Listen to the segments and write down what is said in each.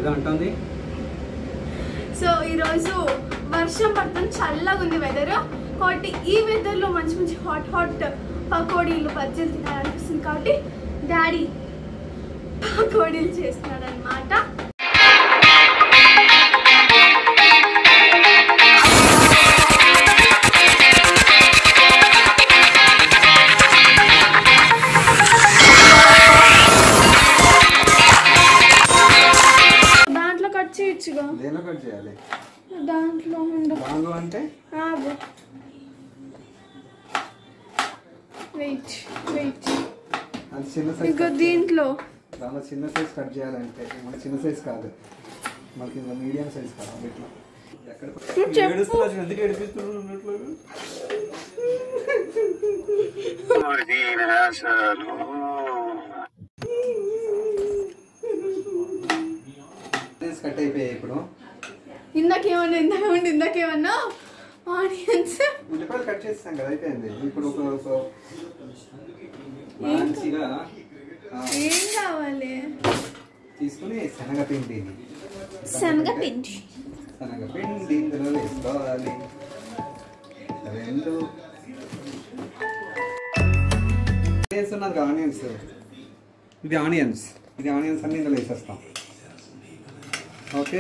ఏదో అంటుంది సో ఈరోజు వర్షం పడుతుంది చల్లగా ఉంది వెదర్ కాబట్టి ఈ వెదర్లో మంచి మంచి హాట్ హాట్ పకోడీలు బజ్జీలు తినాలనిపిస్తుంది కాబట్టి డాడీ పకోడీలు చేస్తున్నాడు అనమాట దాంట్లో కట్ చేయొచ్చుగా దేనిలో కట్ చేయాలి దాంట్లో ఉండదు బాంగు అంటే వెయిట్ వెయిట్ అది చిన్న ఇక సైజ్ దీంట్లో దానిలో చిన్న సైజ్ కట్ చేయాలంటే మన చిన్న సైజ్ కాదు మనకి ఇంకా మీడియం సైజ్ కావాలి ఇట్లా ఎక్కడ నువ్వు చెప్పు ఎందుకు ఏడిపిస్తున్నాడు ఉన్నట్లు కట్ అయిపోయాయి ఇప్పుడు ఇందాకేమన్నా ఇందాకేమన్నా ఇందాకేమన్నా ఆడియన్స్ ఉల్లిపాయలు కట్ చేస్తాం కదా అయిపోయింది ఇప్పుడు ఒక ఒక మంచిగా ఆ, ఏం కావాలి తీసుకుని శనగపిండి శనగపిండి శనగపిండి ఇందులో వేసుకోవాలి రెండు వేస్తున్నది ఆనియన్స్ ఇది ఆనియన్స్ ఇది ఆనియన్స్ అన్ని ఇందులో వేసేస్తాం ఓకే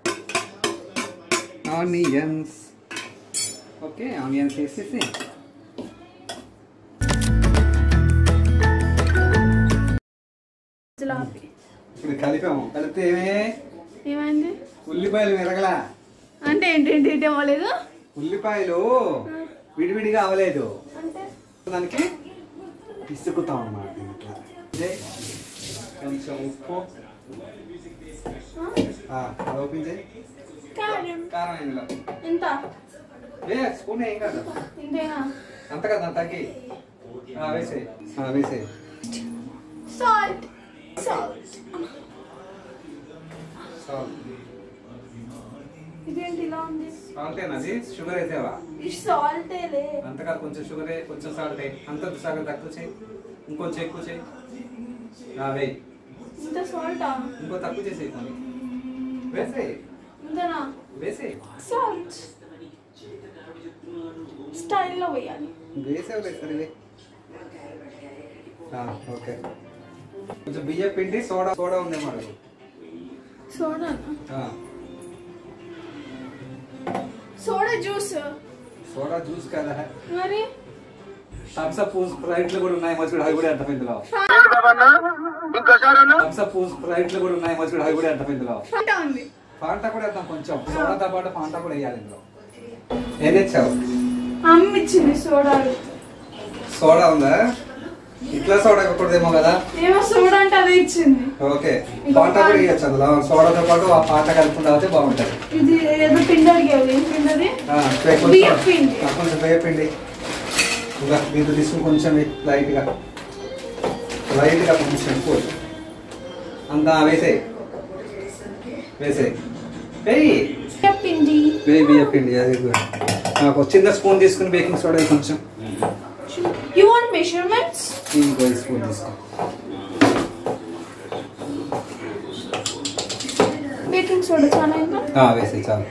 ఆనియన్స్ ఓకే ఆనియన్స్ వేసేసి జిలాబీ ఇప్పుడు కలిపాము కలిపితే ఏమే ఏమైంది ఉల్లిపాయలు మెరగలా అంటే ఏంటి ఏంటి ఏంటి అవ్వలేదు ఉల్లిపాయలు విడివిడిగా అవ్వలేదు అంటే దానికి పిసుకుతాం అన్నమాట ఇట్లా ఇదే కొంచెం ఉప్పు ఆ, అది ఓపెన్ చేయి కారం కారం ఇందులో ఎంత ఏ స్పూన్ ఏం కాదు ఇంతేనా అంత కదా అంత తగ్గి ఆ, వేసేయ్ ఆ, వేసేయ్ సాల్ట్ సాల్ట్ సాల్ట్ ఇదేంటి ఇలా ఉంది సాల్టేనా అది షుగర్ వేసేవా ఈ సాల్టేలే అంతగా కొంచెం షుగర్ కొంచెం సాల్ట్ అంత సగం తక్కువ చేయి ఇంకొంచెం ఎక్కువ చేయి ఆ, వేయి ఇంత సాల్టా ఇంకో తక్కువ చేసేయి కొన్ని వేసేయ్ ఇంతనా వేసేయ్ సాల్ట్ స్టైల్లో వేయాలి వేసావు సరే ఓకే కొంచెం బియ్యం పిండి సోడా సోడా ఉందేమో అడుగు. సోడా ఆ, సోడా జ్యూస్ సోడా జ్యూస్ కదా మరి థమ్స్ అప్ స్ప్రైట్లు కూడా ఉన్నాయి మర్చిపోయి అవి కూడా అంటాం ఇందులో థమ్స్ అప్ స్ప్రైట్లు కూడా ఉన్నాయి మర్చిపోయి అవి కూడా అంటాం ఇందులో ఫంటా ఉంది ఫాంటా కూడా వేద్దాం కొంచెం సోడాతో పాటు ఫాంటా కూడా వేయాలి ఇందులో ఏం తెచ్చావు అమ్మ ఇచ్చింది సోడాలు సోడా ఉందా ఇట్లా సోడా ఇవ్వకూడదేమో కదా ఏమో సోడా అంటే అదే ఇచ్చింది ఓకే ఫాంటా కూడా ఇవ్వచ్చు అందులో సోడాతో పాటు ఆ ఫాంటా కలుపుకుంటా అయితే బాగుంటుంది ఇది ఏదో పిండి అడిగావు ఏం పిండి అది ఆ, కొంచెం- బియ్యం పిండి. ఆ, కొంచెం బియ్యం పిండి ఇంకా దీంట్లో తీసుకుని కొంచెం లైట్గా లైట్గా కొంచెం ఎక్కువ అంతా వేసేయి వేసేయి వేయి పిండి వేయి బియ్యం పిండి అది కూడా నాకు ఒక చిన్న స్పూన్ తీసుకుని బేకింగ్ సోడా వేయి కొంచెం యు వాంట్ మెజర్మెంట్స్ ఇంకో స్పూన్ తీసుకో బేకింగ్ సోడా చాలా ఇంకా ఆ, వేసేయి చాలు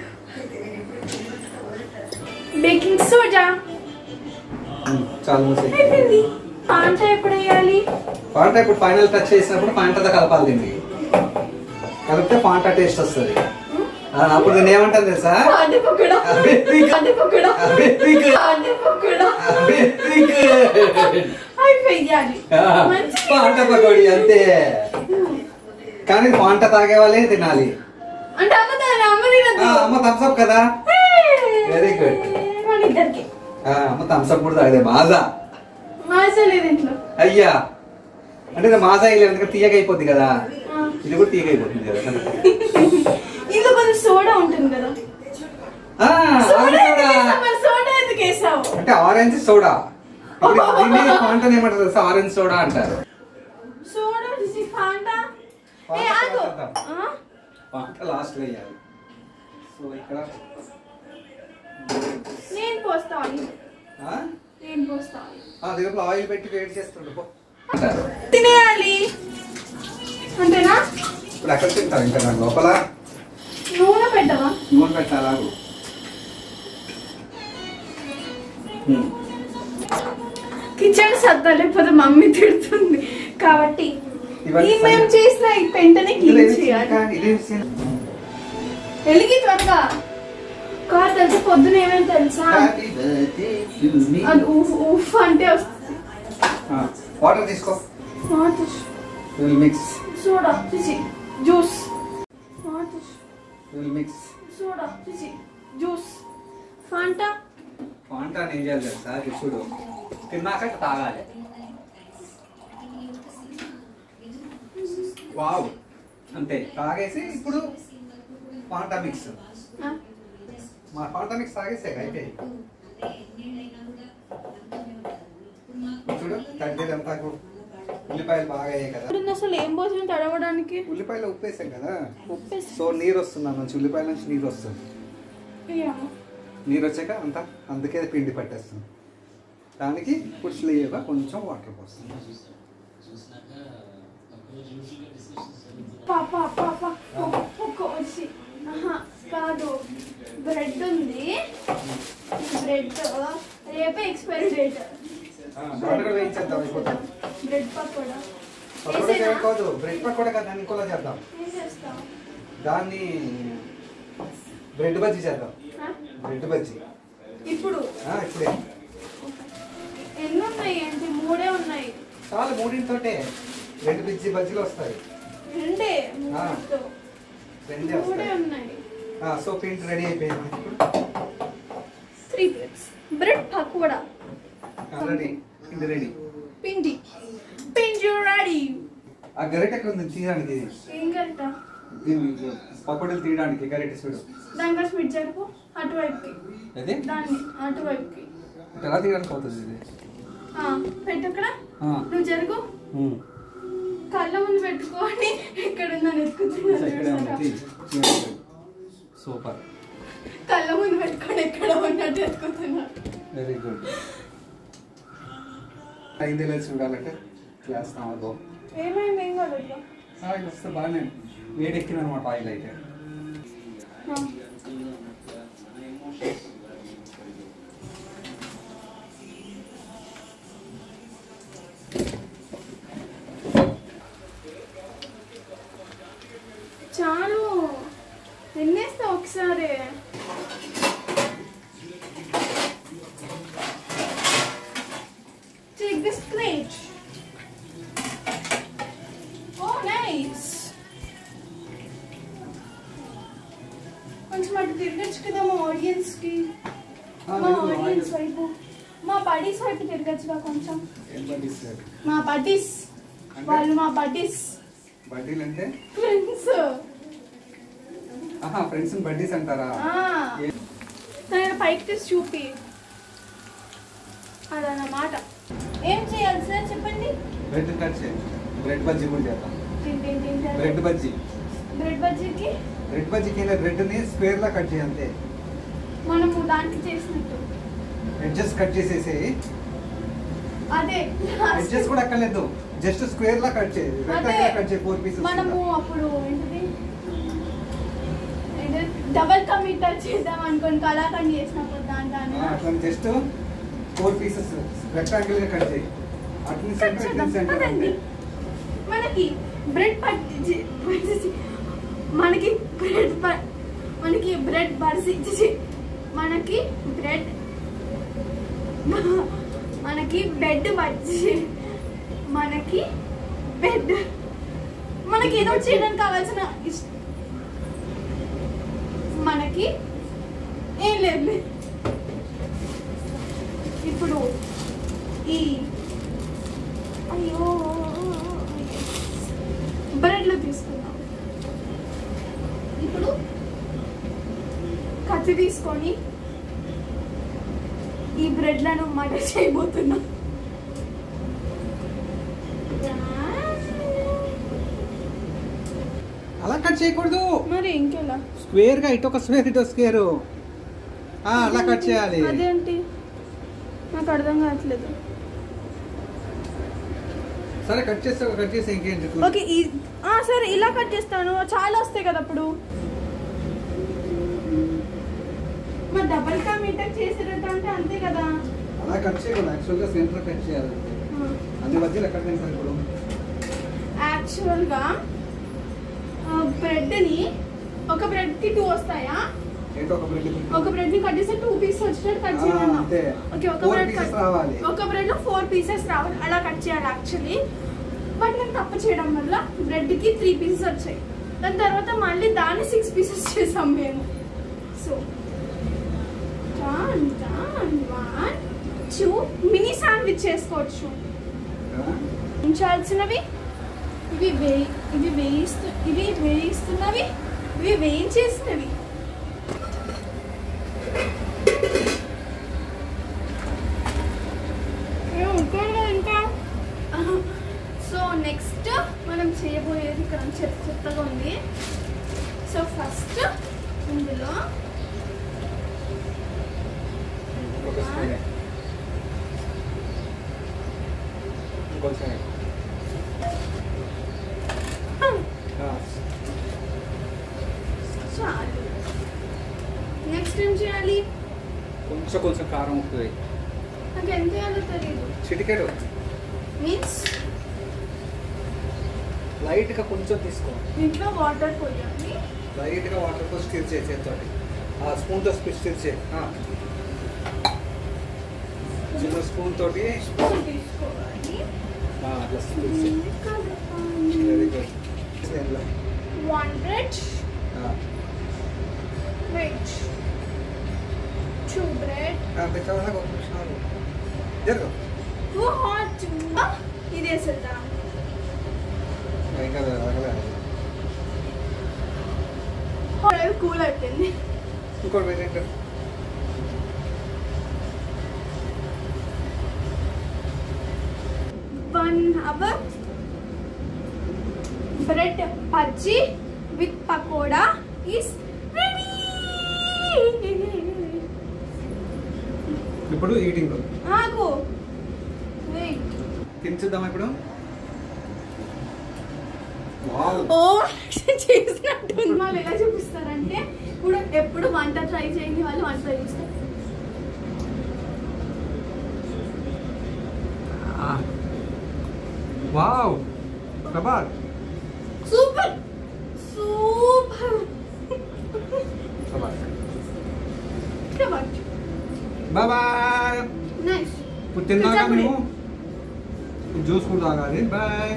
బేకింగ్ సోడా ఉమ్, చాలు మూసేయి అయిపోయింది పాంట ఎప్పుడు వేయాలి పాంట ఇప్పుడు ఫైనల్ టచ్ చేసినప్పుడు పాంటతో కలపాలి దీన్ని కలిపితే పాంట టేస్ట్ వస్తుంది ఆ, అప్పుడు నేను ఏమంటాను తెలుసా పాంట పకోడా అదే think. పాంట పకోడా అదే think. పాంట పకోడా అదే think. అయిపోయాలి ఆ, పాంట పకోడీ అంతే కానీ పాంట తాగే వాళ్ళే తినాలి అంటే అమ్మ దాని అమ్మ ఆ, తినద్దు అమ్మ థమ్స్అప్ కదా Very good. మన ఇద్దరికి ఆ, అమ్మ థమ్స్అప్ కూడా తాగదే మాజా మాసా లేదు ఇంట్లో అయ్యా అంటే ఇది మాజా వేయలేదు ఎందుకంటే తీయగా అయిపోద్ది కదా ఆ. ఇది కూడా తీయగా అయిపోతుంది కదా ఇందులో కొంచెం సోడా ఉంటుంది కదా ఆ, సోడా ఆరెంజ్ ఎందుకు సోడా. వేసావు? మరి సోడా ఎందుకు వేసావు అంటే ఆరెంజ్ సోడా ఇప్పుడు దీన్ని పాంటని ఏమంటారు తెలుసా ఆరెంజ్ సోడా అంటారు సోడా తీసి ఫాంటా ఏ ఫాంటా ఆగు తర్వాత. ఆ? పాంట లాస్ట్ వేయాలి సో ఇక్కడ నేను పోస్తా ఆయిల్ ఆ? నేను పోస్తా ఆయిల్ ఆ, దీంట్లో ఆయిల్ పెట్టి వేడి చేస్తుండే పో అంటారు తినేయాలి అంతేనా ఇప్పుడు ఎక్కడ తింటావు ఇంకా నాకు లోపల నూనె పెట్టవా నూనె పెట్టాలా ఉమ్. కిచెన్ సత్తా లేకపోతే మమ్మీ తిడుతుంది కాబట్టి ఇవన్నీ ఈ మేము చేసిన ఈ పెంటనే ఇందులో క్లీన్ ఏమి చేయాలి ఇంకా ఇదేం సీన్? వెలిగి త్వరగా కాదు తెలుసా పొద్దున ఏమేమి తెలుసా Happy birthday to me. అది ఉఫ్ ఉఫ్ అంటే వస్తుంది ఆ, వాటర్ తీసుకో విల్ మిక్స్ సోడా చూసి జ్యూస్ విల్ మిక్స్ సోడా చూసి జ్యూస్ ఫాంటా వంట ఏం చేయాలి తెలుసా ఇది చూడు తిన్నాక తాగాలి వావ్ అంతే తాగేసి ఇప్పుడు పాంటా మిక్స్ మా పాంటా మిక్స్ తాగేసే అయిపోయి చూడు తగ్గేదంతా కు- ఉల్లిపాయలు బాగా అయ్యాయి కదా ఇప్పుడు అసలు ఏం పోసిన తడవడానికి ఉల్లిపాయలు ఉప్పేసాం కదా ఉప్పేసి సో నీరు వస్తుంది నుంచి ఉల్లిపాయల నుంచి నీరు వస్తుంది ఏమో. నీరు వచ్చాక అంతా అందుకే పిండి పట్టేస్తుంది దానికి పులుసులేయగా కొంచెం వాటర్ పోస్తుంది పాప పాప ఉప్పు కోసి ఆహా, కాదు బ్రెడ్ ఉంది బ్రెడ్ రేపే ఎక్స్పైరీ డేట్ బ్రెడ్ కూడా వేయించేద్దాం అయిపోతుంది బ్రెడ్ పకోడా పకోడా వేసేనా? చేయకూడదు బ్రెడ్ పకోడా కదా దాన్ని ఇంకోలా చేద్దాం ఏం చేస్తాం దాన్ని బ్రెడ్ బజ్జీ చేద్దాం ఆ? బ్రెడ్ బజ్జీ ఇప్పుడు ఆ, ఇప్పుడే ఎన్ని ఉన్నాయి ఏంటి మూడే ఉన్నాయి చాలు మూడింతోటే రెండు బజ్జీ బజ్జీలు వస్తాయి రెండే ఆ. మూడుతో. రెండే మూడే వస్తాయి ఉన్నాయి ఆ, సో పిండి రెడీ అయిపోయింది మనకి ఇప్పుడు three plates bread pakoda ready పిండి రెడీ పిండి పిండి రెడీ ఆ గరిట ఎక్కడ ఉంది తీయడానికి ఏం గంట దీన్ని పకోడీలు తీయడానికి గరిట చూడు దానికోసం స్మిట్ జరుపు అటువైపుకి అదే దాన్ని అటువైపుకి ఎలా తీయడానికి అవుతుంది ఇది ఆ, పెట్టు అక్కడ ఆ. నువ్వు జరుగు ఉమ్. కళ్ళ ముందు పెట్టుకొని ఎక్కడుందని ఇక్కడే ఉంది. ఎత్తుకుతున్నాను తీ. తీయండి. సూపర్ కళ్ళ ముందు పెట్టుకొని ఎక్కడ ఉన్నట్టు ఎత్తుకుతున్నా వెరీ గుడ్ ఐదు లేదు చూడాలంటే క్లాస్ కావద్దు ఏమైంది ఏం కాదు ఇట్లా. ఆయిల్ వస్తే బాగానే వేడెక్కిన అనమాట ఆయిల్ అయితే ఆ. చాలు తినేస్తా ఒకసారి Take this plate. Oh, nice. కొంచెం అటు తిరగచ్చు కదా మా ఆడియన్స్ కి ఆ, మా లేదు, ఆడియన్స్ ఆయిల్. వైపు మా బడీస్ వైపు తిరగచ్చుగా కొంచెం ఏం పట్టిస్తారు మా బడ్డీస్ అంటే? వాళ్ళు మా బడ్డీస్ బడ్డీలు అంటే ఫ్రెండ్స్ ఆహా ఫ్రెండ్స్ బడ్డీస్ అంటారా ఏ- నేను పైకి తీసి చూపి అదన్నమాట ఏం చేయాలి సార్ చెప్పండి బ్రెడ్ కట్ చేయండి బ్రెడ్ బజ్జీ కూడా చేద్దాం ఏంటి, ఏంటి, ఏంటి అది? బ్రెడ్ బజ్జీ బ్రెడ్ బజ్జీకి బ్రెడ్ బజ్జీ కింద బ్రెడ్ని స్క్వేర్ లా కట్ చేయి అంతే మనము దానికి చేసినట్టు ఎడ్జెస్ కట్ చేసేసి అదే ఎడ్జెస్ కూడా అక్కర్లేదు జస్ట్ స్క్వేర్ లా కట్ చేయి అదే రెక్టాంగిల్ కట్ చేయి ఫోర్ పీసెస్ మనము అప్పుడు ఏంటిది డబల్ కమిటర్ చేద్దాం అనుకోని కళాఖండ్ చేసినప్పుడు దాని దాని అట్లా జస్ట్ ఫోర్ పీసెస్ రెక్టాంగిల్ గా కట్ చేయి అట్లని కట్ సెంటర్ చేద్దాం. ఇట్లని సెంటర్ పదండి. అంతే మనకి బ్రెడ్ పట్టి మనకి బ్రెడ్ ప- మనకి బ్రెడ్ బర్సి ఛీ, మనకి బ్రెడ్ మనకి బెడ్ వచ్చి మనకి బెడ్ మనకి ఏదో చేయడానికి కావాల్సిన ఇష్- మనకి ఏం లేదు ఇప్పుడు ఈ అయ్యో బ్రెడ్లు తీసుకుందాం ఇప్పుడు కత్తి తీసుకొని ఈ బ్రెడ్లను మటర్ చేయబోతున్నాం అలా కట్ చేయకూడదు మరి ఇంకెలా స్క్వేర్ గా ఇటు ఒక స్క్వేర్ ఇటు స్క్వేర్ అలా కట్ చేయాలి అదేంటి నాకు అర్థం కావట్లేదు సరే కట్ చేస్తే కట్ చేస్తే ఇంకేంటి ఓకే ఈ ఆ, సరే ఇలా కట్ చేస్తాను చాలా వస్తాయి కదా అప్పుడు మరి డబల్ కా మీటర్ చేసేటట్టు అంటే అంతే కదా అలా కట్ చేయకూడదు యాక్చువల్గా సెంటర్ కట్ చేయాలి అన్ని మధ్యలో ఎక్కడ తింటారు ఇప్పుడు యాక్చువల్గా బ్రెడ్ని ఒక బ్రెడ్కి టూ వస్తాయా ఏంటో ఒక బ్రెడ్ ఒక బ్రెడ్ని కట్ చేస్తే టూ పీసెస్ వచ్చేటట్టు కట్ ఆ, చేయమన్నా అంతే. ఓకే ఒక Four బ్రెడ్ pieces కట్ రావాలి. ఒక బ్రెడ్లో ఫోర్ పీసెస్ రావాలి అలా కట్ చేయాలి యాక్చువల్లీ బట్ నేను తప్పు చేయడం వల్ల బ్రెడ్కి త్రీ పీసెస్ వచ్చాయి దాని తర్వాత మళ్ళీ దాన్ని సిక్స్ పీసెస్ చేసాం మేము so one one two mini sandwich చేసుకోవచ్చు ఉంచాల్సినవి ఇవి వేయి ఇవి వేయిస్తు ఇవి వేయిస్తున్నవి ఇవి వేయించేసినవి ఏ, ఉంటాడు కదా ఇంకా సో నెక్స్ట్ మనం చేయబోయేది ఇక్కడ చెత్త చెత్తగా ఉంది సో ఫస్ట్ ఇందులో ఒక స్పూన్ కొంచెం చాలు నెక్స్ట్ ఏం చేయాలి కొంచెం కొంచెం కారం ఉప్పు వేయి. నాకు ఎంత చేయాలో తెలియదు చిటికెడు మీన్స్ లైట్గా కొంచెం తీసుకో ఇంట్లో వాటర్ పోయాలి లైట్గా వాటర్తో స్టిర్ చేయి చేతితోటి ఆ స్పూన్తో స్టిర్ చేయి ఆ. చిన్న స్పూన్ తోటి స్పూన్ తీసుకోవాలి ఆ, అట్లా స్టిర్ చేయి వెరీ గుడ్ సేమ్లా. వన్ బ్రెడ్ ఆ. వెయిట్ టూ బ్రెడ్ అంతే చాలా ఒక నిమిషం ఆగు. జరుగు టూ హాట్ ఇది వేసేద్దాం ఇంకా అడగలే. కూల్ అయిపోయింది ఇంకోటి వేరేంటి one hour bread bajji with pakoda is ready ఇప్పుడు ఈటింగ్ ఆగు వెయిట్ తినిచిద్దామా ఇప్పుడు వావ్ ఓ చేసినట్టు వాళ్ళు ఎలా చూపిస్తారంటే ఇప్పుడు ఎప్పుడు వంట ట్రై చేయని వాళ్ళు వంట ట్రై చేస్తారు wow Prabhat super super Prabhat correct bye bye nice ఇప్పుడు తిన్నాక మేము జ్యూస్ కూడా తాగాలి బాయ్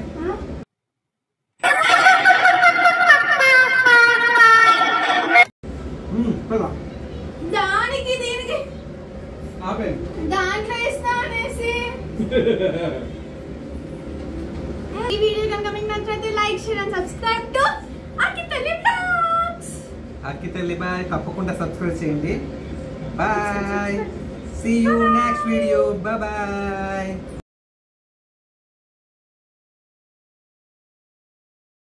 కదా దానికి దీనికి ఆపే దాంట్లో ఇస్తా అనేసి ఈ వీడియో కనుక మీకు నచ్చితే like share and subscribe to అకితల్లి బ్లాగ్స్ అక్కి తల్లి బాయ్ తప్పకుండా సబ్స్క్రైబ్ చేయండి bye see you next video bye bye